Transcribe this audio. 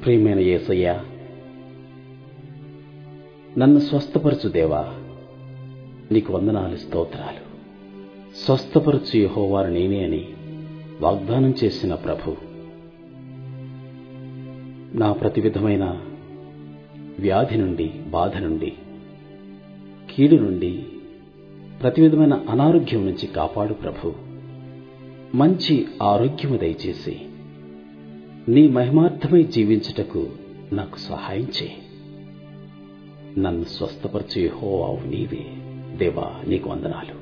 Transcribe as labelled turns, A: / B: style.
A: ప్రియమైన యేసయ్యా నన్ను స్వస్థపరచు దేవా నీకు వందనాలు స్తోత్రాలు స్వస్థపరచు యెహోవారు నేనే అని వాగ్దానం చేసిన ప్రభు నా ప్రతి విధమైన వ్యాధి నుండి బాధ నుండి కీడు నుండి ప్రతి విధమైన అనారోగ్యం నుంచి కాపాడు ప్రభు మంచి ఆరోగ్యము దయచేసి నీ మహిమార్థమై జీవించుటకు నాకు సహాయం చేయి నన్ను స్వస్థపరచు యెహోవావు నీవే దేవా నీకు వందనాలు